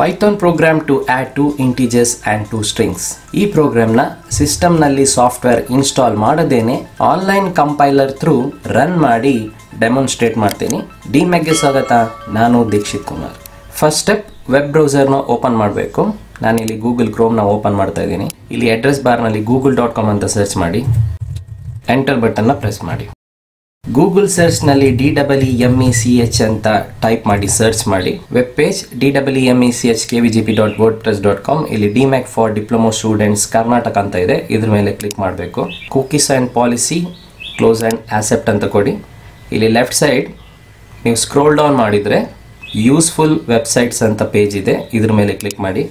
Python program to add two integers and two strings ಈ ಪ್ರೋಗ್ರಾಮ್ನ ಸಿಸ್ಟಮ್ನಲ್ಲಿ ಸಾಫ್ಟ್ವೇರ್ ಇನ್ಸ್ಟಾಲ್ ಮಾಡದೇನೆ ಆನ್ಲೈನ್ ಕಂಪೈಲರ್ ಥ್ರೂ ರನ್ ಮಾಡಿ ಡೆಮಾನ್ಸ್ಟ್ರೇಟ್ ಮಾಡ್ತೀನಿ ಡಿಮ್ಯಾಗ್ಗೆ ಸ್ವಾಗತ ನಾನು Dikshit Kumar first step web ಬ್ರೌಸರ್ನ ಓಪನ್ ಮಾಡಬೇಕು ನಾನಿಲ್ಲಿ ಗೂಗಲ್ ಕ್ರೋಮ್ನ ಓಪನ್ ಮಾಡ್ತಾ ಇದ್ದೀನಿ ಇಲ್ಲಿ ಅಡ್ರೆಸ್ ಬಾರ್ನಲ್ಲಿ ಗೂಗಲ್ ಡಾಟ್ ಕಾಮ್ ಅಂತ ಸರ್ಚ್ ಮಾಡಿ ಎಂಟರ್ ಬಟನ್ನ ಪ್ರೆಸ್ ಮಾಡಿ ಗೂಗಲ್ ಸರ್ಚ್ನಲ್ಲಿ D double E M E C H ಅಂತ ಟೈಪ್ ಮಾಡಿ ಸರ್ಚ್ ಮಾಡಿ web page D double E M E C H K V G P dot word press dot com ಇಲ್ಲಿ D mech for diploma students Karnataka ಅಂತ ಇದೆ ಇದ್ರ ಮೇಲೆ click ಮಾಡಬೇಕು cookies and policy close and accept ಅಂತ ಕೊಡಿ ಇಲ್ಲಿ ಲೆಫ್ಟ್ ಸೈಡ್ ನೀವು ಸ್ಕ್ರೋಲ್ ಡೌನ್ ಮಾಡಿದರೆ ಯೂಸ್ಫುಲ್ ವೆಬ್ಸೈಟ್ಸ್ ಅಂತ ಪೇಜ್ ಇದೆ ಇದ್ರ ಮೇಲೆ ಕ್ಲಿಕ್ ಮಾಡಿ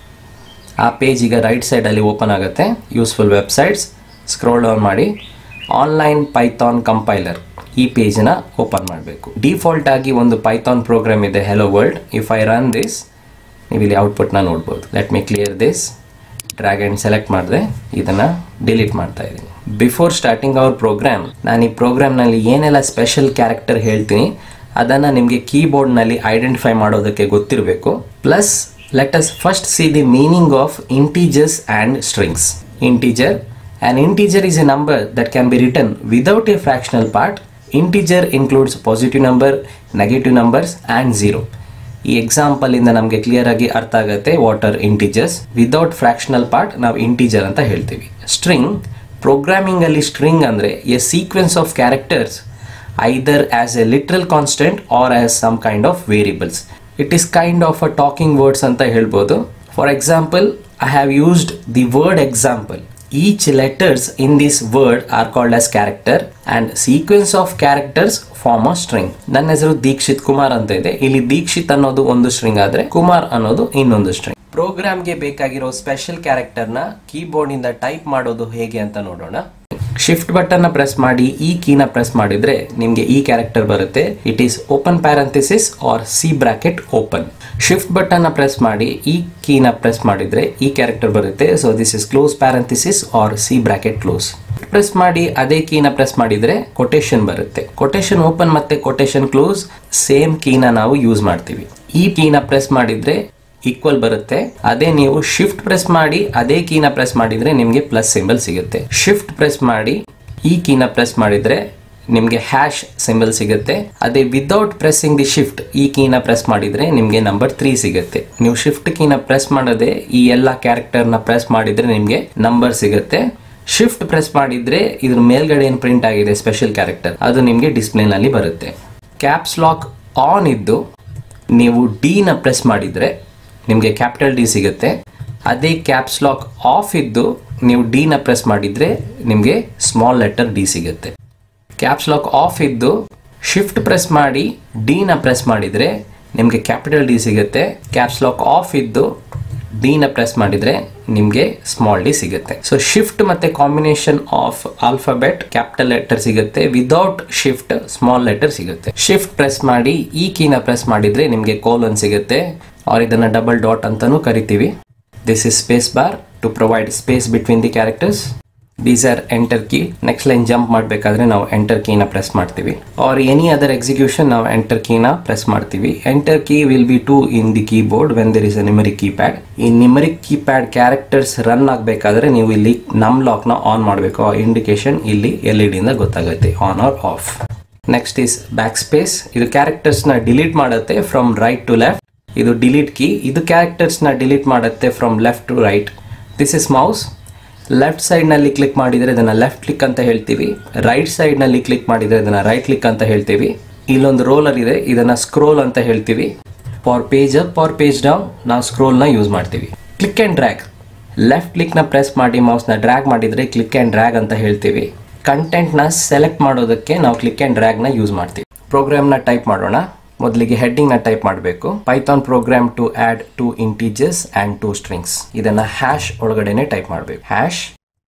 ಆ ಪೇಜ್ ಈಗ ರೈಟ್ ಸೈಡಲ್ಲಿ ಓಪನ್ ಆಗುತ್ತೆ ಯೂಸ್ಫುಲ್ ವೆಬ್ಸೈಟ್ಸ್ ಸ್ಕ್ರೋಲ್ ಡೌನ್ ಮಾಡಿ ಆನ್ಲೈನ್ ಪೈಥಾನ್ ಕಂಪೈಲರ್ ಈ ಪೇಜನ್ನ ಓಪನ್ ಮಾಡಬೇಕು ಡಿಫಾಲ್ಟ್ ಆಗಿ ಒಂದು ಪೈಥಾನ್ ಪ್ರೋಗ್ರಾಮ್ ಇದೆ hello world if I run this ನೀವು ಇಲ್ಲಿ ಔಟ್ಪುಟ್ನ ನೋಡ್ಬೋದು let me clear this drag and select ಮಾಡಿದೆ ಇದನ್ನು ಡಿಲೀಟ್ ಮಾಡ್ತಾ ಇದ್ದೀನಿ ಬಿಫೋರ್ ಸ್ಟಾರ್ಟಿಂಗ್ ಅವರ್ ಪ್ರೋಗ್ರಾಮ್ ನಾನು ಈ ಪ್ರೋಗ್ರಾಮ್ನಲ್ಲಿ ಏನೆಲ್ಲ ಸ್ಪೆಷಲ್ ಕ್ಯಾರೆಕ್ಟರ್ ಹೇಳ್ತೀನಿ ಅದನ್ನು ನಿಮಗೆ ಕೀಬೋರ್ಡ್ನಲ್ಲಿ ಐಡೆಂಟಿಫೈ ಮಾಡೋದಕ್ಕೆ ಗೊತ್ತಿರಬೇಕು plus let us first see the meaning of integers and strings integer An integer is a number that can be written without a fractional part. Integer includes positive number, negative numbers and zero. ಈ example ಇಂದ ನಮಗೆ clear ಆಗಿ ಅರ್ಥ ಆಗುತ್ತೆ what are integers without fractional part ನಾವು integer ಅಂತ ಹೇಳ್ತೀವಿ string programming ಅಲ್ಲಿ ಸ್ಟ್ರಿಂಗ್ ಅಂದ್ರೆ a sequence of characters either as a literal constant or as some kind of variables it is kind of a talking words ಅಂತ ಹೇಳ್ಬೋದು for example I have used the word example each letters in this word are called as character and sequence of characters form a string ನನ್ನ ಹೆಸರು ದೀಕ್ಷಿತ್ ಕುಮಾರ್ ಅಂತ ಇದೆ ಇಲ್ಲಿ ದೀಕ್ಷಿತ್ ಅನ್ನೋದು ಒಂದು string ಆದ್ರೆ ಕುಮಾರ್ ಅನ್ನೋದು ಇನ್ನೊಂದು ಸ್ಟ್ರಿಂಗ್ ಪ್ರೋಗ್ರಾಮ್ಗೆ ಬೇಕಾಗಿರೋ ಸ್ಪೆಷಲ್ ಕ್ಯಾರೆಕ್ಟರ್ನ ಕೀಬೋರ್ಡ್ ಇಂದ ಟೈಪ್ ಮಾಡೋದು ಹೇಗೆ ಅಂತ ನೋಡೋಣ ಶಿಫ್ಟ್ ಬಟನ್ ನ ಪ್ರೆಸ್ ಮಾಡಿ ಈ ಕೀನ ಪ್ರೆಸ್ ಮಾಡಿದ್ರೆ ನಿಮಗೆ ಈ ಕ್ಯಾರೆಕ್ಟರ್ ಬರುತ್ತೆ it is open parenthesis or C bracket open shift button ನ ಪ್ರೆಸ್ ಮಾಡಿ ಈ ಕೀನ ಪ್ರೆಸ್ ಮಾಡಿದ್ರೆ ಈ ಕ್ಯಾರೆಕ್ಟರ್ ಬರುತ್ತೆ so this is close parenthesis or C bracket close press ಮಾಡಿ ಅದೇ ಕೀನ ಪ್ರೆಸ್ ಮಾಡಿದ್ರೆ ಕೊಟೇಶನ್ ಬರುತ್ತೆ ಕೊಟೇಶನ್ ಓಪನ್ ಮತ್ತೆ ಕೊಟೇಶನ್ ಕ್ಲೋಸ್ ಸೇಮ್ ಕೀನ ನಾವು ಯೂಸ್ ಮಾಡ್ತೀವಿ ಈ ಕೀನ ಪ್ರೆಸ್ ಮಾಡಿದ್ರೆ ಈಕ್ವಲ್ ಬರುತ್ತೆ ಅದೇ ನೀವು ಶಿಫ್ಟ್ ಪ್ರೆಸ್ ಮಾಡಿ ಅದೇ ಕೀನ ಪ್ರೆಸ್ ಮಾಡಿದ್ರೆ ನಿಮಗೆ ಪ್ಲಸ್ ಸಿಂಬಲ್ ಸಿಗುತ್ತೆ ಶಿಫ್ಟ್ ಪ್ರೆಸ್ ಮಾಡಿ ಈ ಕೀನ ಪ್ರೆಸ್ ಮಾಡಿದ್ರೆ ನಿಮಗೆ ಹ್ಯಾಶ್ ಸಿಂಬಲ್ ಸಿಗುತ್ತೆ ಅದೇ ವಿದೌಟ್ ಪ್ರೆಸ್ಸಿಂಗ್ ದಿ ಶಿಫ್ಟ್ ಈ ಕೀನ ಪ್ರೆಸ್ ಮಾಡಿದ್ರೆ ನಿಮಗೆ ನಂಬರ್ ತ್ರೀ ಸಿಗುತ್ತೆ ನೀವು ಶಿಫ್ಟ್ ಕೀನ ಪ್ರೆಸ್ ಮಾಡದೆ ಈ ಎಲ್ಲ ಕ್ಯಾರೆಕ್ಟರ್ನ ಪ್ರೆಸ್ ಮಾಡಿದ್ರೆ ನಿಮಗೆ ನಂಬರ್ ಸಿಗುತ್ತೆ ಶಿಫ್ಟ್ ಪ್ರೆಸ್ ಮಾಡಿದ್ರೆ ಇದ್ರ ಮೇಲ್ಗಡೆ ಏನು ಪ್ರಿಂಟ್ ಆಗಿದೆ ಸ್ಪೆಷಲ್ ಕ್ಯಾರೆಕ್ಟರ್ ಅದು ನಿಮಗೆ ಡಿಸ್ಪ್ಲೇನಲ್ಲಿ ಬರುತ್ತೆ ಕ್ಯಾಪ್ಸ್ ಲಾಕ್ ಆನ್ ಇದ್ದು ನೀವು ಡಿ ನ ಪ್ರೆಸ್ ಮಾಡಿದ್ರೆ ನಿಮಗೆ ಕ್ಯಾಪಿಟಲ್ ಡಿ ಸಿಗುತ್ತೆ ಅದೇ ಕ್ಯಾಪ್ಸ್ ಲಾಕ್ ಆಫ್ ಇದ್ದು ನೀವು ಡಿ ನ ಪ್ರೆಸ್ ಮಾಡಿದ್ರೆ ನಿಮಗೆ ಸ್ಮಾಲ್ ಲೆಟರ್ ಡಿ ಸಿಗುತ್ತೆ ಕ್ಯಾಪ್ಸ್ ಲಾಕ್ ಆಫ್ ಇದ್ದು ಶಿಫ್ಟ್ ಪ್ರೆಸ್ ಮಾಡಿ ಡಿ ನ ಪ್ರೆಸ್ ಮಾಡಿದ್ರೆ ನಿಮಗೆ ಕ್ಯಾಪಿಟಲ್ ಡಿ ಸಿಗುತ್ತೆ ಕ್ಯಾಪ್ಸ್ ಲಾಕ್ ಆಫ್ ಇದ್ದು ಡಿ ನ ಪ್ರೆಸ್ ಮಾಡಿದ್ರೆ ನಿಮಗೆ ಸ್ಮಾಲ್ ಡಿ ಸಿಗುತ್ತೆ ಸೊ ಶಿಫ್ಟ್ ಮತ್ತೆ combination of alphabet capital letter ಸಿಗುತ್ತೆ ವಿದೌಟ್ ಶಿಫ್ಟ್ ಸ್ಮಾಲ್ ಲೆಟರ್ ಸಿಗುತ್ತೆ ಶಿಫ್ಟ್ ಪ್ರೆಸ್ ಮಾಡಿ ಈ ಕೀನ ಪ್ರೆಸ್ ಮಾಡಿದ್ರೆ ನಿಮಗೆ ಕೋಲನ್ ಸಿಗುತ್ತೆ ಆರ್ ಇದನ್ನ ಡಬಲ್ ಡಾಟ್ ಅಂತಾನೂ ಕರಿತೀವಿ this is space bar to provide space between the characters these are enter key next line jump ಮಾಡಬೇಕಾದ್ರೆ ನಾವು ಎಂಟರ್ ಕೀನ ಪ್ರೆಸ್ ಮಾಡ್ತೀವಿ ಆರ್ ಎನಿ ಅದರ್ ಎಕ್ಸಿಕ್ಯೂಷನ್ ನಾವು ಎಂಟರ್ ಕೀನ ಪ್ರೆಸ್ ಮಾಡ್ತೀವಿ enter key will be two in the keyboard when there is a numeric keypad ಈ numeric keypad characters run ಆಗಬೇಕಾದ್ರೆ ನೀವು ಇಲ್ಲಿ ನಮ್ ಲಾಕ್ನ ಆನ್ ಮಾಡಬೇಕು ಆ ಇಂಡಿಕೇಶನ್ ಇಲ್ಲಿ ಎಲ್ ಇ ಡಿಯಿಂದ ಗೊತ್ತಾಗುತ್ತೆ on or off next is backspace ಇದು ಕ್ಯಾರೆಕ್ಟರ್ಸ್ನ ಡಿಲೀಟ್ ಮಾಡುತ್ತೆ ಫ್ರಮ್ ರೈಟ್ ಟು ಲೆಫ್ಟ್ ಇದು ಡಿಲೀಟ್ ಕೀ ಇದು ಕ್ಯಾರೆಕ್ಟರ್ಸ್ನ ಡಿಲೀಟ್ ಮಾಡುತ್ತೆ from left to right this is mouse left ಸೈಡ್ನಲ್ಲಿ ಕ್ಲಿಕ್ ಮಾಡಿದರೆ ಇದನ್ನು ಲೆಫ್ಟ್ ಕ್ಲಿಕ್ ಅಂತ ಹೇಳ್ತೀವಿ ರೈಟ್ ಸೈಡ್ನಲ್ಲಿ ಕ್ಲಿಕ್ ಮಾಡಿದರೆ ಇದನ್ನು ರೈಟ್ ಕ್ಲಿಕ್ ಅಂತ ಹೇಳ್ತೀವಿ ಇಲ್ಲೊಂದು ರೋಲರ್ ಇದೆ ಇದನ್ನು ಸ್ಕ್ರೋಲ್ ಅಂತ ಹೇಳ್ತೀವಿ for page up for page down ನಾವು ಸ್ಕ್ರೋಲ್ನ ಯೂಸ್ ಮಾಡ್ತೀವಿ ಕ್ಲಿಕ್ ಆ್ಯಂಡ್ ಡ್ರ್ಯಾಗ್ ಲೆಫ್ಟ್ ಕ್ಲಿಕ್ನ ಪ್ರೆಸ್ ಮಾಡಿ ಮೌಸ್ನ ಡ್ರ್ಯಾಗ್ ಮಾಡಿದರೆ ಕ್ಲಿಕ್ ಆ್ಯಂಡ್ ಡ್ರ್ಯಾಗ್ ಅಂತ ಹೇಳ್ತೀವಿ ಕಂಟೆಂಟ್ನ ಸೆಲೆಕ್ಟ್ ಮಾಡೋದಕ್ಕೆ ನಾವು ಕ್ಲಿಕ್ ಆ್ಯಂಡ್ ಡ್ರ್ಯಾಗ್ನ ಯೂಸ್ ಮಾಡ್ತೀವಿ ಪ್ರೋಗ್ರಾಮ್ನ ಟೈಪ್ ಮಾಡೋಣ ಮೊದಲಿಗೆ ಹೆಡ್ಡಿಂಗ್ನ ಟೈಪ್ ಮಾಡಬೇಕು Python program to add two integers and two strings ಇದನ್ನು ಹ್ಯಾಶ್ ಒಳಗಡೆನೆ ಟೈಪ್ ಮಾಡಬೇಕು ಹ್ಯಾಶ್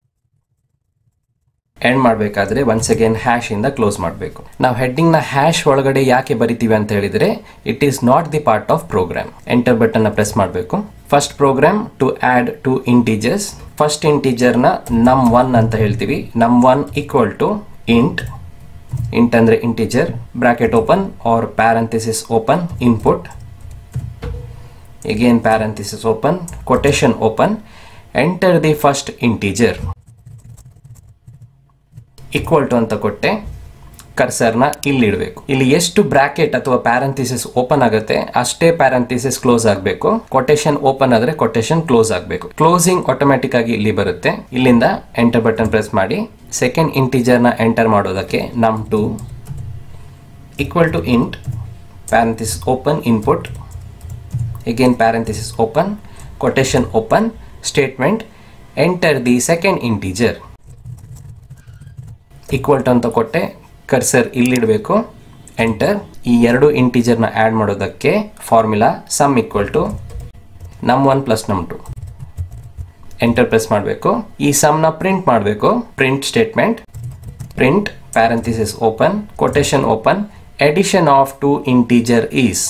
ಎಂಡ್ ಮಾಡಬೇಕಾದ್ರೆ ಒನ್ಸ್ ಅಗೇನ್ ಹ್ಯಾಶ್ ಇಂದ ಕ್ಲೋಸ್ ಮಾಡಬೇಕು ನಾವು ಹೆಡ್ಡಿಂಗ್ ನ ಹ್ಯಾಶ್ ಒಳಗಡೆ ಯಾಕೆ ಬರಿತೀವಿ ಅಂತ ಹೇಳಿದ್ರೆ it is not the part of program enter button ನ ಪ್ರೆಸ್ ಮಾಡಬೇಕು first program to add two integers first integer ನ ನಮ್ ಒನ್ ಅಂತ ಹೇಳ್ತೀವಿ num one equal to int int ಅಂದ್ರೆ integer bracket open or parenthesis open input again parenthesis open quotation open enter the first integer equal to ಅಂತ ಕೊಟ್ಟೆ ಕರ್ಸರ್ನ ಇಲ್ಲಿ ಇಡಬೇಕು ಇಲ್ಲಿ ಎಷ್ಟು ಬ್ರಾಕೆಟ್ ಅಥವಾ ಪ್ಯಾರಂಥಿಸಿಸ್ ಓಪನ್ ಆಗುತ್ತೆ ಅಷ್ಟೇ ಪ್ಯಾರಂಥಿಸಿಸ್ ಕ್ಲೋಸ್ ಆಗಬೇಕು ಕೊಟೇಶನ್ ಓಪನ್ ಆದ್ರೆ ಕೊಟೇಶನ್ ಕ್ಲೋಸ್ ಆಗಬೇಕು ಕ್ಲೋಸಿಂಗ್ ಆಟೋಮ್ಯಾಟಿಕ್ ಆಗಿ ಇಲ್ಲಿ ಬರುತ್ತೆ ಇಲ್ಲಿಂದ ಎಂಟರ್ ಬಟನ್ ಪ್ರೆಸ್ ಮಾಡಿ ಸೆಕೆಂಡ್ ಇಂಟಿಜರ್ನ ಎಂಟರ್ ಮಾಡೋದಕ್ಕೆ num two equal to int parenthesis open input again parenthesis open quotation open statement enter the second integer equal to ಅಂತ ಕೊಟ್ಟೆ ಕರ್ಸರ್ ಇಲ್ಲಿಡಬೇಕು ಎಂಟರ್ ಈ ಎರಡು ಇಂಟೀಜರ್ನ ಆ್ಯಡ್ ಮಾಡೋದಕ್ಕೆ formula sum equal to num one plus num two enter press ಮಾಡಬೇಕು ಈ ಸಮ್ನ ಪ್ರಿಂಟ್ ಮಾಡಬೇಕು print statement print parenthesis open quotation open addition of two integer is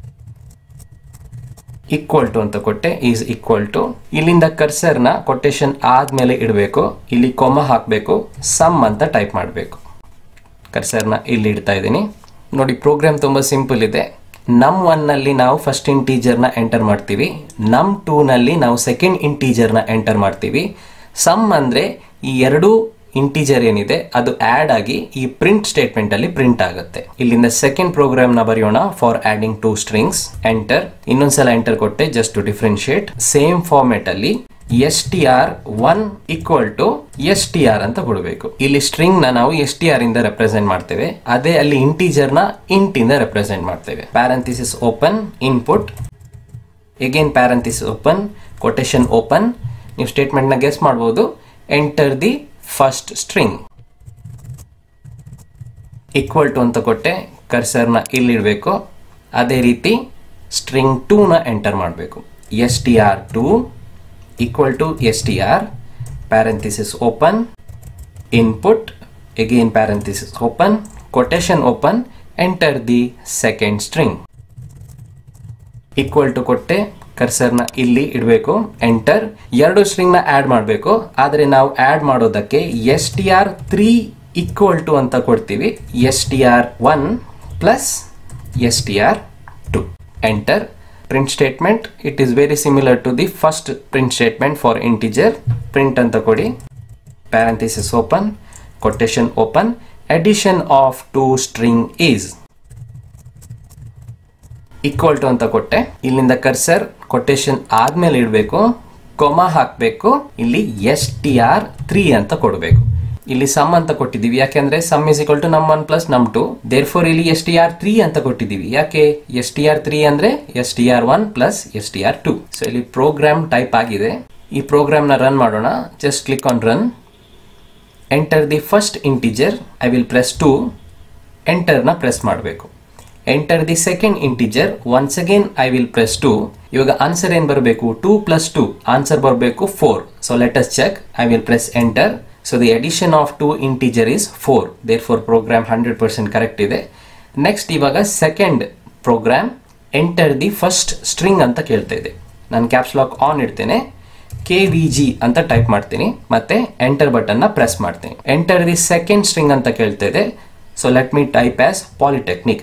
equal to ಅಂತ ಕೊಟ್ಟೆ ಈಸ್ ಈಕ್ವಲ್ ಟು ಇಲ್ಲಿಂದ ಕರ್ಸರ್ನ ಕೊಟೇಶನ್ ಆದ್ಮೇಲೆ ಇಡಬೇಕು ಇಲ್ಲಿ ಕೊಮ ಹಾಕಬೇಕು ಸಮ್ ಅಂತ ಟೈಪ್ ಮಾಡಬೇಕು ಕರ್ಸರ್ನ ಇಲ್ಲಿ ಇಡ್ತಾ ಇದ್ದೀನಿ ನೋಡಿ ಪ್ರೋಗ್ರಾಮ್ ತುಂಬ ಸಿಂಪಲ್ ಇದೆ ನಮ್ ಒನ್ನಲ್ಲಿ ನಾವು ಫಸ್ಟ್ ಇಂಟೀಜರ್ನ ಎಂಟರ್ ಮಾಡ್ತೀವಿ ನಮ್ ಟೂನಲ್ಲಿ ನಾವು ಸೆಕೆಂಡ್ ಇಂಟೀಜರ್ನ ಎಂಟರ್ ಮಾಡ್ತೀವಿ ಸಮ್ ಅಂದರೆ ಈ ಎರಡೂ ಇಂಟೀಜರ್ ಏನಿದೆ ಅದು ಆಡ್ ಆಗಿ ಈ ಪ್ರಿಂಟ್ ಸ್ಟೇಟ್ಮೆಂಟ್ ಅಲ್ಲಿ ಪ್ರಿಂಟ್ ಆಗುತ್ತೆ ಇಲ್ಲಿಂದ ಸೆಕೆಂಡ್ ಪ್ರೋಗ್ರಾಮ್ ನ ಬರೆಯೋಣ for adding two strings enter ಇನ್ನೊಂದ್ಸಲ ಎಂಟರ್ ಕೊಟ್ಟೆ just to differentiate same format ಅಲ್ಲಿ S T R one equal to S T R ಅಂತ ಕೊಡಬೇಕು ಇಲ್ಲಿ ಸ್ಟ್ರಿಂಗ್ ನ ನಾವು ಎಸ್ ಟಿ ಆರ್ ಇಂದ ರೆಪ್ರೆಸೆಂಟ್ ಮಾಡ್ತೇವೆ ಅದೇ ಅಲ್ಲಿ ಇಂಟೀಜರ್ ನ ಇಂಟ್ ಇಂದ ರೆಪ್ರೆಸೆಂಟ್ ಮಾಡ್ತೇವೆ parenthesis open input again parenthesis open quotation open ನೀವು ಸ್ಟೇಟ್ಮೆಂಟ್ ನ ಗೆಸ್ ಮಾಡಬಹುದು enter the first string equal to ಅಂತ ಕೊಟ್ಟೆ ಕರ್ಸರ್ನ ಇಲ್ಲಿಡಬೇಕು ಅದೇ ರೀತಿ ಸ್ಟ್ರಿಂಗ್ ಟೂನ ಎಂಟರ್ ಮಾಡಬೇಕು S T R two equal to S T R parenthesis open input again parenthesis open quotation open enter the second string equal to ಕೊಟ್ಟೆ ಕರ್ಸರ್ನ ಇಲ್ಲಿ ಇಡಬೇಕು ಎಂಟರ್ ಎರಡು ಸ್ಟ್ರಿಂಗ್ನ ಆ್ಯಡ್ ಮಾಡಬೇಕು ಆದರೆ ನಾವು ಆ್ಯಡ್ ಮಾಡೋದಕ್ಕೆ S T R three equal to ಅಂತ ಕೊಡ್ತೀವಿ S T R one plus S T R two enter print statement it is very similar to the first print statement for integer print ಅಂತ ಕೊಡಿ parenthesis open quotation open addition of two string is equal to ಅಂತ ಕೊಟ್ಟೆ ಇಲ್ಲಿಂದ cursor quotation ಆದ್ಮೇಲೆ ಇಡಬೇಕು ಕೊಮ ಹಾಕಬೇಕು ಇಲ್ಲಿ S T R three ಅಂತ ಕೊಡಬೇಕು ಇಲ್ಲಿ ಸಮ್ ಅಂತ ಕೊಟ್ಟಿದ್ದೀವಿ ಯಾಕೆಂದ್ರೆ sum is equal to num one plus num two therefore ಇಲ್ಲಿ ಎಸ್ ಟಿ ಆರ್ ತ್ರೀ ಅಂತ ಕೊಟ್ಟಿದ್ದೀವಿ ಯಾಕೆ ಎಸ್ ಟಿ ಆರ್ ತ್ರೀ ಅಂದ್ರೆ S T R one plus S T R two so ಇಲ್ಲಿ ಪ್ರೋಗ್ರಾಮ್ ಟೈಪ್ ಆಗಿದೆ ಈ program ನ run ಮಾಡೋಣ just click on run enter the first integer I will press two ಎಂಟರ್ನ ಪ್ರೆಸ್ ಮಾಡಬೇಕು enter the second integer once again I will press two ಇವಾಗ answer ಏನ್ ಬರಬೇಕು ಟೂ ಪ್ಲಸ್ ಟು ಆನ್ಸರ್ ಬರಬೇಕು four so let us check I will press enter so the addition of two integer is four therefore program hundred percent correct ಇದೆ next ಇವಾಗ second program enter the first string ಅಂತ ಕೇಳ್ತಾ ಇದೆ ನಾನು caps lock on ಇಡ್ತೇನೆ K V G ಅಂತ type ಮಾಡ್ತೀನಿ ಮತ್ತೆ ಎಂಟರ್ ಬಟನ್ ನ ಪ್ರೆಸ್ ಮಾಡ್ತೀನಿ ಎಂಟರ್ ದಿ ಸೆಕೆಂಡ್ ಸ್ಟ್ರಿಂಗ್ ಅಂತ ಕೇಳ್ತಾ ಇದೆ so let me type as polytechnic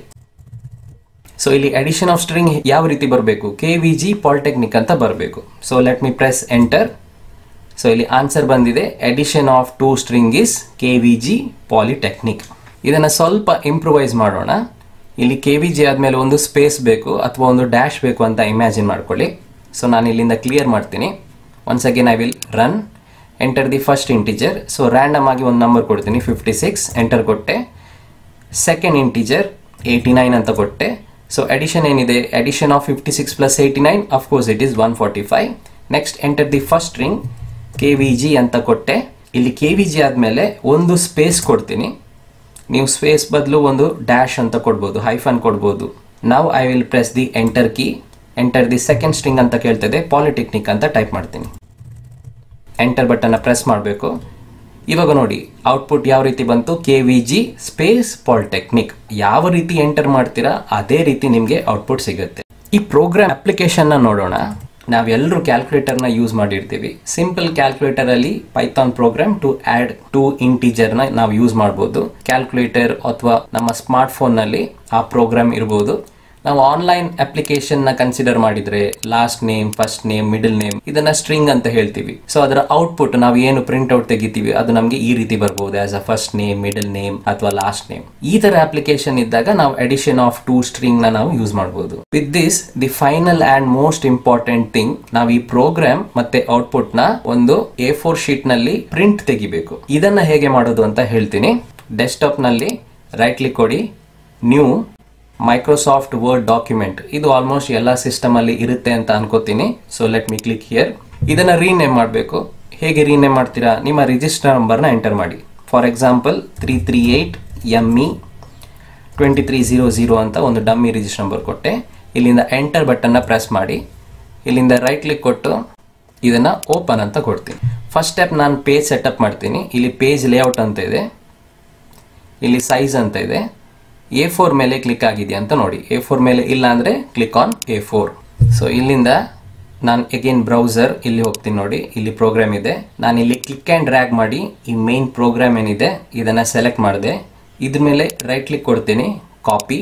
so ಇಲ್ಲಿ ಅಡಿಷನ್ ಆಫ್ ಸ್ಟ್ರಿಂಗ್ ಯಾವ ರೀತಿ ಬರಬೇಕು ಕೆ ವಿ ಜಿ ಪಾಲಿಟೆಕ್ನಿಕ್ ಅಂತ ಬರಬೇಕು so let me press enter so ಇಲ್ಲಿ ಆನ್ಸರ್ ಬಂದಿದೆ addition of two string is K V G polytechnic ಇದನ್ನು ಸ್ವಲ್ಪ ಇಂಪ್ರೂವೈಸ್ ಮಾಡೋಣ ಇಲ್ಲಿ ಕೆ ವಿ ಜಿ ಆದಮೇಲೆ ಒಂದು ಸ್ಪೇಸ್ ಬೇಕು ಅಥವಾ ಒಂದು ಡ್ಯಾಶ್ ಬೇಕು ಅಂತ ಇಮ್ಯಾಜಿನ್ ಮಾಡ್ಕೊಳ್ಳಿ ಸೊ ನಾನು ಇಲ್ಲಿಂದ ಕ್ಲಿಯರ್ ಮಾಡ್ತೀನಿ once again I will run enter the first integer so random ಆಗಿ ಒಂದು ನಂಬರ್ ಕೊಡ್ತೀನಿ ಫಿಫ್ಟಿ ಸಿಕ್ಸ್ ಎಂಟರ್ ಕೊಟ್ಟೆ ಸೆಕೆಂಡ್ ಇಂಟಿಜರ್ ಏಯ್ಟಿ ನೈನ್ ಅಂತ ಕೊಟ್ಟೆ ಸೊ ಅಡಿಷನ್ ಏನಿದೆ addition of fifty six plus eighty nine of course it is one forty five next enter the first string K V G ಅಂತ ಕೊಟ್ಟೆ ಇಲ್ಲಿ K V G ಆದಮೇಲೆ ಒಂದು space ಕೊಡ್ತೀನಿ ನೀವು ಸ್ಪೇಸ್ ಬದಲು ಒಂದು ಡ್ಯಾಶ್ ಅಂತ ಕೊಡ್ಬೋದು ಹೈಫನ್ ಕೊಡ್ಬೋದು ನಾವು I will press the enter key enter the second string ಅಂತ ಕೇಳ್ತದೆ ಪಾಲಿಟೆಕ್ನಿಕ್ ಅಂತ ಟೈಪ್ ಮಾಡ್ತೀನಿ ಎಂಟರ್ ಬಟನ್ನ ಪ್ರೆಸ್ ಮಾಡಬೇಕು ಇವಾಗ ನೋಡಿ ಔಟ್ಪುಟ್ ಯಾವ ರೀತಿ ಬಂತು K V G space polytechnic ಯಾವ ರೀತಿ ಎಂಟರ್ ಮಾಡ್ತೀರಾ ಅದೇ ರೀತಿ ನಿಮಗೆ ಔಟ್ಪುಟ್ ಸಿಗುತ್ತೆ ಈ ಪ್ರೋಗ್ರಾಮ್ ಅಪ್ಲಿಕೇಶನ್ನ ನೋಡೋಣ ನಾವೆಲ್ಲರೂ ಕ್ಯಾಲ್ಕುಲೇಟರ್ನ ಯೂಸ್ ಮಾಡಿರ್ತೀವಿ ಸಿಂಪಲ್ ಕ್ಯಾಲ್ಕುಲೇಟರ್ ಅಲ್ಲಿ Python program to add two ಇಂಟೀಜರ್ನ ನಾವು ಯೂಸ್ ಮಾಡ್ಬೋದು ಕ್ಯಾಲ್ಕುಲೇಟರ್ ಅಥವಾ ನಮ್ಮ ಸ್ಮಾರ್ಟ್ ಫೋನ್ನಲ್ಲಿ ಆ ಪ್ರೋಗ್ರಾಮ್ ಇರ್ಬೋದು ನಾವು ಆನ್ಲೈನ್ ಅಪ್ಲಿಕೇಶನ್ ನ ಕನ್ಸಿಡರ್ ಮಾಡಿದ್ರೆ last name first name middle name ಇದನ್ನ ಸ್ಟ್ರಿಂಗ್ ಅಂತ ಹೇಳ್ತೀವಿ ಸೊ ಅದರ ಔಟ್ಪುಟ್ ನಾವು ಏನು ಪ್ರಿಂಟ್ ಔಟ್ ತೆಗಿತೀವಿ ಅದು ನಮಗೆ ಈ ರೀತಿ ಬರ್ಬೋದು as a first name middle name ಅಥವಾ ಲಾಸ್ಟ್ ನೇಮ್ ಈ ತರ ಅಪ್ಲಿಕೇಶನ್ ಇದ್ದಾಗ ನಾವು ಅಡಿಷನ್ ಆಫ್ ಟೂ ಸ್ಟ್ರಿಂಗ್ ನ ನಾವು ಯೂಸ್ ಮಾಡಬಹುದು with this the final and most important thing ನಾವು ಈ ಪ್ರೋಗ್ರಾಮ್ ಮತ್ತೆ ಔಟ್ಪುಟ್ ನ ಒಂದು ಎ ಫೋರ್ ಶೀಟ್ ನಲ್ಲಿ ಪ್ರಿಂಟ್ ತೆಗಿಬೇಕು ಇದನ್ನ ಹೇಗೆ ಮಾಡೋದು ಅಂತ ಹೇಳ್ತೀನಿ ಡೆಸ್ಕ್ಟಾಪ್ ನಲ್ಲಿ ರೈಟ್ ಕ್ಲಿಕ್ ಕೊಡಿ ನ್ಯೂ ಮೈಕ್ರೋಸಾಫ್ಟ್ ವರ್ಡ್ ಡಾಕ್ಯುಮೆಂಟ್ ಇದು ಆಲ್ಮೋಸ್ಟ್ ಎಲ್ಲ ಸಿಸ್ಟಮ್ ಅಲ್ಲಿ ಇರುತ್ತೆ ಅಂತ ಅನ್ಕೋತೀನಿ so let me click here ಇದನ್ನ ರೀನೇಮ್ ಮಾಡಬೇಕು ಹೇಗೆ ರೀನೇಮ್ ಮಾಡ್ತೀರಾ ನಿಮ್ಮ ರಿಜಿಸ್ಟರ್ ನಂಬರ್ನ ಎಂಟರ್ ಮಾಡಿ for example three three eight M E twenty three zero zero ಅಂತ ಒಂದು ಡಮ್ಮಿ ರಿಜಿಸ್ಟರ್ ನಂಬರ್ ಕೊಟ್ಟೆ ಇಲ್ಲಿಂದ ಎಂಟರ್ ಬಟನ್ನ ಪ್ರೆಸ್ ಮಾಡಿ ಇಲ್ಲಿಂದ ರೈಟ್ ಕ್ಲಿಕ್ ಕೊಟ್ಟು ಇದನ್ನ ಓಪನ್ ಅಂತ ಕೊಡ್ತೀನಿ ಫಸ್ಟ್ ಸ್ಟೆಪ್ ನಾನು ಪೇಜ್ ಸೆಟಪ್ ಮಾಡ್ತೀನಿ ಇಲ್ಲಿ ಪೇಜ್ ಲೇಔಟ್ ಅಂತ ಇದೆ ಇಲ್ಲಿ ಸೈಜ್ ಅಂತ ಇದೆ ಎ ಫೋರ್ ಮೇಲೆ ಕ್ಲಿಕ್ ಆಗಿದೆ ಅಂತ ನೋಡಿ ಎ ಫೋರ್ ಮೇಲೆ ಇಲ್ಲ ಅಂದರೆ click on A four so ಇಲ್ಲಿಂದ ನಾನು ಎಗೇನ್ ಬ್ರೌಸರ್ ಇಲ್ಲಿ ಹೋಗ್ತೀನಿ ನೋಡಿ ಇಲ್ಲಿ ಪ್ರೋಗ್ರಾಮ್ ಇದೆ ನಾನು ಇಲ್ಲಿ ಕ್ಲಿಕ್ ಆ್ಯಂಡ್ ಡ್ರ್ಯಾಗ್ ಮಾಡಿ ಈ ಮೇನ್ ಪ್ರೋಗ್ರಾಮ್ ಏನಿದೆ ಇದನ್ನು ಸೆಲೆಕ್ಟ್ ಮಾಡಿದೆ ಇದ್ರ ಮೇಲೆ ರೈಟ್ ಕ್ಲಿಕ್ ಕೊಡ್ತೀನಿ ಕಾಪಿ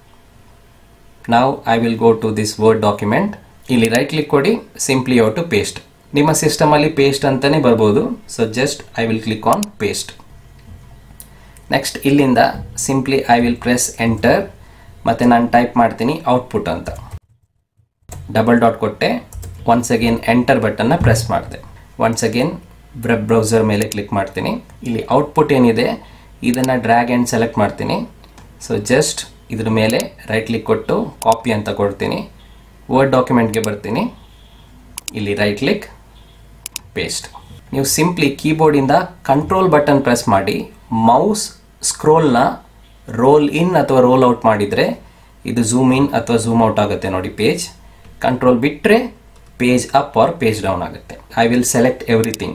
ನಾವು I will go to this Word document ಇಲ್ಲಿ ರೈಟ್ ಕ್ಲಿಕ್ ಕೊಡಿ ಸಿಂಪ್ಲಿ ಔ ಟು ಪೇಸ್ಟ್ ನಿಮ್ಮ ಸಿಸ್ಟಮಲ್ಲಿ ಪೇಸ್ಟ್ ಅಂತಲೇ ಬರ್ಬೋದು so just I will click on paste next ಇಲ್ಲಿಂದ simply I will press enter ಮತ್ತು ನಾನು ಟೈಪ್ ಮಾಡ್ತೀನಿ ಔಟ್ಪುಟ್ ಅಂತ ಡಬಲ್ ಡಾಟ್ ಕೊಟ್ಟೆ ಒನ್ಸ್ ಅಗೇನ್ ಎಂಟರ್ ಬಟನ್ನ ಪ್ರೆಸ್ ಮಾಡಿದೆ ಒನ್ಸ್ ಅಗೇನ್ ವೆಬ್ ಬ್ರೌಸರ್ ಮೇಲೆ ಕ್ಲಿಕ್ ಮಾಡ್ತೀನಿ ಇಲ್ಲಿ ಔಟ್ಪುಟ್ ಏನಿದೆ ಇದನ್ನು ಡ್ರ್ಯಾಗ್ ಆ್ಯಂಡ್ ಸೆಲೆಕ್ಟ್ ಮಾಡ್ತೀನಿ ಸೊ ಜಸ್ಟ್ ಇದ್ರ ಮೇಲೆ ರೈಟ್ ಕ್ಲಿಕ್ ಕೊಟ್ಟು ಕಾಪಿ ಅಂತ ಕೊಡ್ತೀನಿ ವರ್ಡ್ ಡಾಕ್ಯುಮೆಂಟ್ಗೆ ಬರ್ತೀನಿ ಇಲ್ಲಿ ರೈಟ್ ಕ್ಲಿಕ್ ಪೇಸ್ಟ್ ನೀವು ಸಿಂಪ್ಲಿ ಕೀಬೋರ್ಡಿಂದ ಕಂಟ್ರೋಲ್ ಬಟನ್ ಪ್ರೆಸ್ ಮಾಡಿ ಮೌಸ್ ಸ್ಕ್ರೋಲ್ನ ರೋಲ್ ಇನ್ ಅಥವಾ ರೋಲ್ ಔಟ್ ಮಾಡಿದರೆ ಇದು ಝೂಮ್ ಇನ್ ಅಥವಾ ಝೂಮ್ ಔಟ್ ಆಗುತ್ತೆ ನೋಡಿ ಪೇಜ್ ಕಂಟ್ರೋಲ್ ಬಿಟ್ಟರೆ page up or page down ಆಗುತ್ತೆ ಐ ವಿಲ್ ಸೆಲೆಕ್ಟ್ ಎವ್ರಿಥಿಂಗ್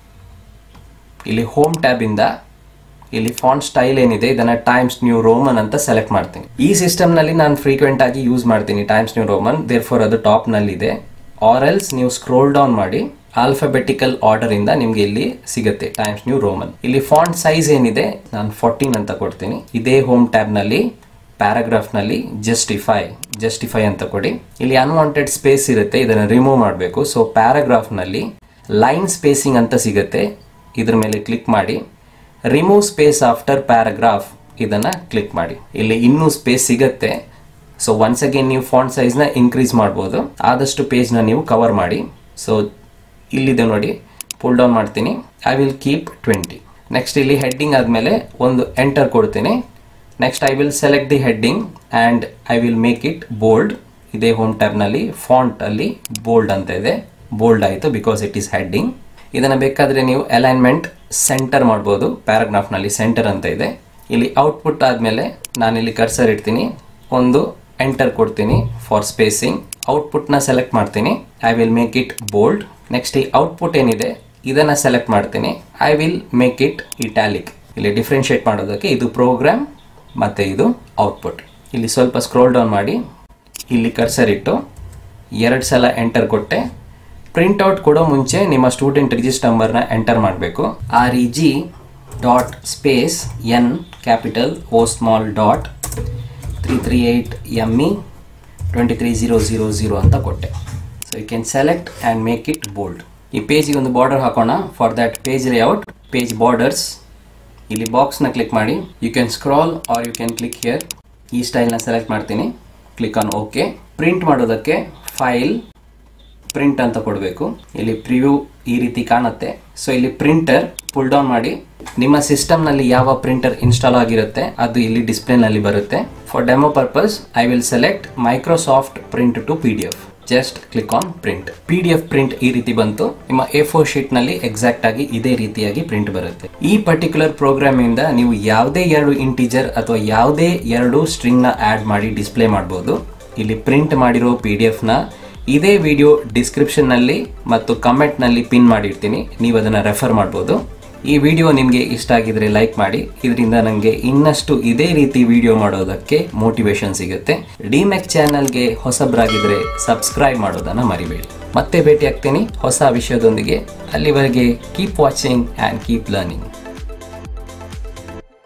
ಇಲ್ಲಿ ಹೋಮ್ ಟ್ಯಾಬಿಂದ ಇಲ್ಲಿ ಫಾಂಟ್ ಸ್ಟೈಲ್ ಏನಿದೆ ಇದನ್ನ ಟೈಮ್ಸ್ ನ್ಯೂ ರೋಮನ್ ಅಂತ ಸೆಲೆಕ್ಟ್ ಮಾಡ್ತೀನಿ ಈ ಸಿಸ್ಟಮ್ನಲ್ಲಿ ನಾನು ಫ್ರೀಕ್ವೆಂಟ್ ಆಗಿ ಯೂಸ್ ಮಾಡ್ತೀನಿ Times New Roman therefore ಅದು ಟಾಪ್ನಲ್ಲಿದೆ ಆರ್ ಎಲ್ಸ್ ನೀವು ಸ್ಕ್ರೋಲ್ ಡೌನ್ ಮಾಡಿ ಆಲ್ಫಾಬೆಟಿಕಲ್ ಆರ್ಡರ್ ಇಂದ ನಿಮ್ಗೆ ಇಲ್ಲಿ ಸಿಗುತ್ತೆ ಟೈಮ್ಸ್ ನ್ಯೂ ರೋಮನ್ ಇಲ್ಲಿ ಫಾಂಟ್ ಸೈಜ್ ಏನಿದೆ ನಾನು ಫೋರ್ಟೀನ್ ಅಂತ ಕೊಡ್ತೀನಿ ಇದೇ ಹೋಮ್ ಟ್ಯಾಬ್ ನಲ್ಲಿ ಪ್ಯಾರಾಗ್ರಾಫ್ ನಲ್ಲಿ ಜಸ್ಟಿಫೈ ಜಸ್ಟಿಫೈ ಅಂತ ಕೊಡಿ ಇಲ್ಲಿ ಅನ್ವಾಂಟೆಡ್ ಸ್ಪೇಸ್ ಇರುತ್ತೆ ಇದನ್ನ ರಿಮೂವ್ ಮಾಡಬೇಕು ಸೊ ಪ್ಯಾರಾಗ್ರಾಫ್ ನಲ್ಲಿ ಲೈನ್ ಸ್ಪೇಸಿಂಗ್ ಅಂತ ಸಿಗುತ್ತೆ ಇದ್ರ ಮೇಲೆ ಕ್ಲಿಕ್ ಮಾಡಿ ರಿಮೂವ್ ಸ್ಪೇಸ್ ಆಫ್ಟರ್ ಪ್ಯಾರಾಗ್ರಾಫ್ ಇದನ್ನ ಕ್ಲಿಕ್ ಮಾಡಿ ಇಲ್ಲಿ ಇನ್ನೂ ಸ್ಪೇಸ್ ಸಿಗುತ್ತೆ ಸೊ ಒನ್ಸ್ ಅಗೇನ್ ನೀವು ಫಾಂಟ್ ಸೈಜ್ನ ಇನ್ಕ್ರೀಸ್ ಮಾಡ್ಬೋದು ಆದಷ್ಟು ಪೇಜ್ನ ನೀವು ಕವರ್ ಮಾಡಿ ಸೊ ಇಲ್ಲಿದೆ ನೋಡಿ ಪುಲ್ ಡೌನ್ ಮಾಡ್ತೀನಿ I will keep twenty next ಇಲ್ಲಿ ಹೆಡ್ಡಿಂಗ್ ಆದಮೇಲೆ ಒಂದು ಎಂಟರ್ ಕೊಡ್ತೀನಿ next I will select the heading and I will make it bold ಇದೇ ಹೋಮ್ ಟ್ಯಾಬ್ನಲ್ಲಿ ಫಾಂಟ್ ಅಲ್ಲಿ ಬೋಲ್ಡ್ ಅಂತ ಇದೆ ಬೋಲ್ಡ್ ಆಯಿತು ಬಿಕಾಸ್ ಇಟ್ ಈಸ್ ಹೆಡ್ಡಿಂಗ್ ಇದನ್ನು ಬೇಕಾದರೆ ನೀವು ಅಲೈನ್ಮೆಂಟ್ ಸೆಂಟರ್ ಮಾಡ್ಬೋದು ಪ್ಯಾರಾಗ್ರಾಫ್ನಲ್ಲಿ ಸೆಂಟರ್ ಅಂತ ಇದೆ ಇಲ್ಲಿ ಔಟ್ಪುಟ್ ಆದಮೇಲೆ ನಾನಿಲ್ಲಿ ಕರ್ಸರ್ ಇಡ್ತೀನಿ ಒಂದು ಎಂಟರ್ ಕೊಡ್ತೀನಿ ಫಾರ್ ಸ್ಪೇಸಿಂಗ್ ಔಟ್ಪುಟ್ನ ಸೆಲೆಕ್ಟ್ ಮಾಡ್ತೀನಿ I will make it bold next ಈ ಔಟ್ಪುಟ್ ಏನಿದೆ ಇದನ್ನು ಸೆಲೆಕ್ಟ್ ಮಾಡ್ತೀನಿ I will make it italic ಇಲ್ಲಿ ಡಿಫ್ರೆನ್ಶಿಯೇಟ್ ಮಾಡೋದಕ್ಕೆ ಇದು ಪ್ರೋಗ್ರಾಮ್ ಮತ್ತು ಇದು ಔಟ್ಪುಟ್ ಇಲ್ಲಿ ಸ್ವಲ್ಪ ಸ್ಕ್ರೋಲ್ ಡೌನ್ ಮಾಡಿ ಇಲ್ಲಿ ಕರ್ಸರ್ ಇಟ್ಟು ಎರಡು ಸಲ ಎಂಟರ್ ಕೊಟ್ಟೆ ಪ್ರಿಂಟ್ಔಟ್ ಕೊಡೋ ಮುಂಚೆ ನಿಮ್ಮ ಸ್ಟೂಡೆಂಟ್ ರಿಜಿಸ್ಟರ್ ನಂಬರ್ನ ಎಂಟರ್ ಮಾಡಬೇಕು R E G dot space N capital O small dot three three eight M E twenty three zero zero zero ಅಂತ ಕೊಟ್ಟೆ so you can select and make it bold ಈ ಪೇಜಿಗೆ ಒಂದು border ಹಾಕೋಣ for that page layout page borders ಇಲ್ಲಿ ಬಾಕ್ಸ್ನ click ಮಾಡಿ you can scroll or you can click here ಈ ಸ್ಟೈಲ್ನ ಸೆಲೆಕ್ಟ್ ಮಾಡ್ತೀನಿ ಕ್ಲಿಕ್ ಆನ್ ಓಕೆ ಪ್ರಿಂಟ್ ಮಾಡೋದಕ್ಕೆ ಫೈಲ್ ಪ್ರಿಂಟ್ ಅಂತ ಕೊಡಬೇಕು ಇಲ್ಲಿ ಪ್ರಿವ್ಯೂ ಈ ರೀತಿ ಕಾಣುತ್ತೆ ಸೊ ಇಲ್ಲಿ ಪ್ರಿಂಟರ್ ಪುಲ್ ಡೌನ್ ಮಾಡಿ ನಿಮ್ಮ ಸಿಸ್ಟಮ್ನಲ್ಲಿ ಯಾವ ಪ್ರಿಂಟರ್ ಇನ್ಸ್ಟಾಲ್ ಆಗಿರುತ್ತೆ ಅದು ಇಲ್ಲಿ ಡಿಸ್ಪ್ಲೇನಲ್ಲಿ ಬರುತ್ತೆ for demo purpose I will select Microsoft print to P D F just click on print P D F print ಈ ರೀತಿ ಬಂತು ನಿಮ್ಮ ಎ ಫೋರ್ ಶೀಟ್ ನಲ್ಲಿ ಎಕ್ಸಾಕ್ಟ್ ಆಗಿ ಇದೇ ರೀತಿಯಾಗಿ ಪ್ರಿಂಟ್ ಬರುತ್ತೆ ಈ ಪರ್ಟಿಕ್ಯುಲರ್ ಪ್ರೋಗ್ರಾಮ್ ಇಂದ ನೀವು ಯಾವುದೇ ಎರಡು ಇಂಟಿಜರ್ ಅಥವಾ ಯಾವುದೇ ಎರಡು ಸ್ಟ್ರಿಂಗ್ ನ ಆಡ್ ಮಾಡಿ ಡಿಸ್ಪ್ಲೇ ಮಾಡಬಹುದು ಇಲ್ಲಿ ಪ್ರಿಂಟ್ ಮಾಡಿರೋ ಪಿ ಡಿ ಎಫ್ ನ ಇದೇ ವಿಡಿಯೋ ಡಿಸ್ಕ್ರಿಪ್ಷನ್ ನಲ್ಲಿ ಮತ್ತು ಕಮೆಂಟ್ ನಲ್ಲಿ ಪಿನ್ ಮಾಡಿರ್ತೀನಿ ನೀವು ಅದನ್ನ ರೆಫರ್ ಮಾಡ್ಬೋದು ಈ ವಿಡಿಯೋ ನಿಮಗೆ ಇಷ್ಟ ಆಗಿದ್ರೆ ಲೈಕ್ ಮಾಡಿ ಇದರಿಂದ ನನಗೆ ಇನ್ನಷ್ಟು ಇದೇ ರೀತಿ ವಿಡಿಯೋ ಮಾಡೋದಕ್ಕೆ ಮೋಟಿವೇಶನ್ ಸಿಗುತ್ತೆ ಡಿಮೆಕ್ ಚಾನಲ್ಗೆ ಹೊಸಬ್ರಾಗಿದ್ರೆ ಸಬ್ಸ್ಕ್ರೈಬ್ ಮಾಡೋದನ್ನ ಮರಿಬೇಡಿ ಮತ್ತೆ ಭೇಟಿ ಆಗ್ತೀನಿ ಹೊಸ ವಿಷಯದೊಂದಿಗೆ ಅಲ್ಲಿವರೆಗೆ keep watching and keep learning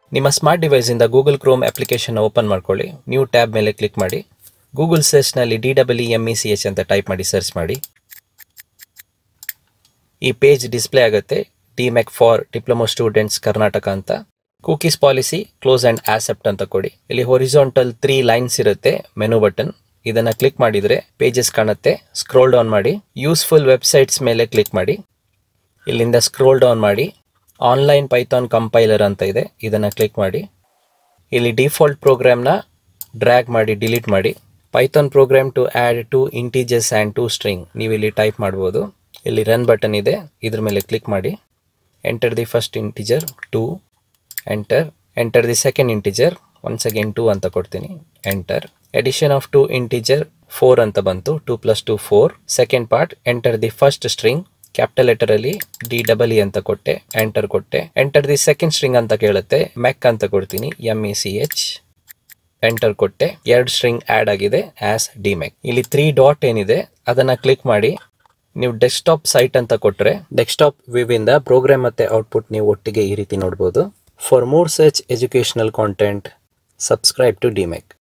ನಿಮ್ಮ ಸ್ಮಾರ್ಟ್ ಡಿವೈಸಿಂದ ಗೂಗಲ್ ಕ್ರೋಮ್ ಅಪ್ಲಿಕೇಶನ್ ಓಪನ್ ಮಾಡ್ಕೊಳ್ಳಿ ನ್ಯೂ ಟ್ಯಾಬ್ ಮೇಲೆ ಕ್ಲಿಕ್ ಮಾಡಿ ಗೂಗಲ್ ಸರ್ಚ್ನಲ್ಲಿ D double E M E C H ಅಂತ ಟೈಪ್ ಮಾಡಿ ಸರ್ಚ್ ಮಾಡಿ ಈ ಪೇಜ್ ಡಿಸ್ಪ್ಲೇ ಆಗುತ್ತೆ D mech for diploma students Karnataka ಅಂತ cookies policy close and accept ಅಂತ ಕೊಡಿ ಇಲ್ಲಿ ಹೊರಿಜಾಂಟಲ್ ತ್ರೀ ಲೈನ್ಸ್ ಇರುತ್ತೆ ಮೆನು ಬಟನ್ ಇದನ್ನ ಕ್ಲಿಕ್ ಮಾಡಿದ್ರೆ ಪೇಜಸ್ ಕಾಣುತ್ತೆ ಸ್ಕ್ರೋಲ್ ಡೌನ್ ಮಾಡಿ ಯೂಸ್ಫುಲ್ ವೆಬ್ಸೈಟ್ಸ್ ಮೇಲೆ ಕ್ಲಿಕ್ ಮಾಡಿ ಇಲ್ಲಿಂದ ಸ್ಕ್ರೋಲ್ ಡೌನ್ ಮಾಡಿ ಆನ್ಲೈನ್ ಪೈಥಾನ್ ಕಂಪೈಲರ್ ಅಂತ ಇದೆ ಇದನ್ನು ಕ್ಲಿಕ್ ಮಾಡಿ ಇಲ್ಲಿ ಡಿಫಾಲ್ಟ್ ಪ್ರೋಗ್ರಾಮ್ನ ಡ್ರ್ಯಾಗ್ ಮಾಡಿ ಡಿಲೀಟ್ ಮಾಡಿ Python program to add two integers and two string ನೀವು ಇಲ್ಲಿ ಟೈಪ್ ಮಾಡ್ಬೋದು ಇಲ್ಲಿ ರನ್ ಬಟನ್ ಇದೆ ಇದ್ರ ಮೇಲೆ ಕ್ಲಿಕ್ ಮಾಡಿ enter the first integer two enter enter the second integer once again two ಅಂತ ಕೊಡ್ತೀನಿ enter addition of two integer four ಅಂತ ಬಂತು two plus two four second part enter the first string capital letter ಅಲ್ಲಿ D double E ಅಂತ ಕೊಟ್ಟೆ enter ಕೊಟ್ಟೆ enter the second string ಅಂತ ಕೇಳುತ್ತೆ ಮೆಕ್ ಅಂತ ಕೊಡ್ತೀನಿ M E C H enter ಕೊಟ್ಟೆ ಎರಡು ಸ್ಟ್ರಿಂಗ್ ಆ್ಯಡ್ ಆಗಿದೆ ಆಸ್ ಡಿ ಮೆಕ್ ಇಲ್ಲಿ ತ್ರೀ ಡಾಟ್ ಏನಿದೆ ಅದನ್ನ ಕ್ಲಿಕ್ ಮಾಡಿ ನೀವು ಡೆಸ್ಕ್ಟಾಪ್ ಸೈಟ್ ಅಂತ ಕೊಟ್ಟರೆ ಡೆಸ್ಕ್ಟಾಪ್ ವಿವಿಂದ ಪ್ರೋಗ್ರಾಮ್ ಮತ್ತೆ ಔಟ್ಪುಟ್ ನೀವು ಒಟ್ಟಿಗೆ ಈ ರೀತಿ ನೋಡ್ಬೋದು for more such educational content subscribe to ಡಿಮೆಕ್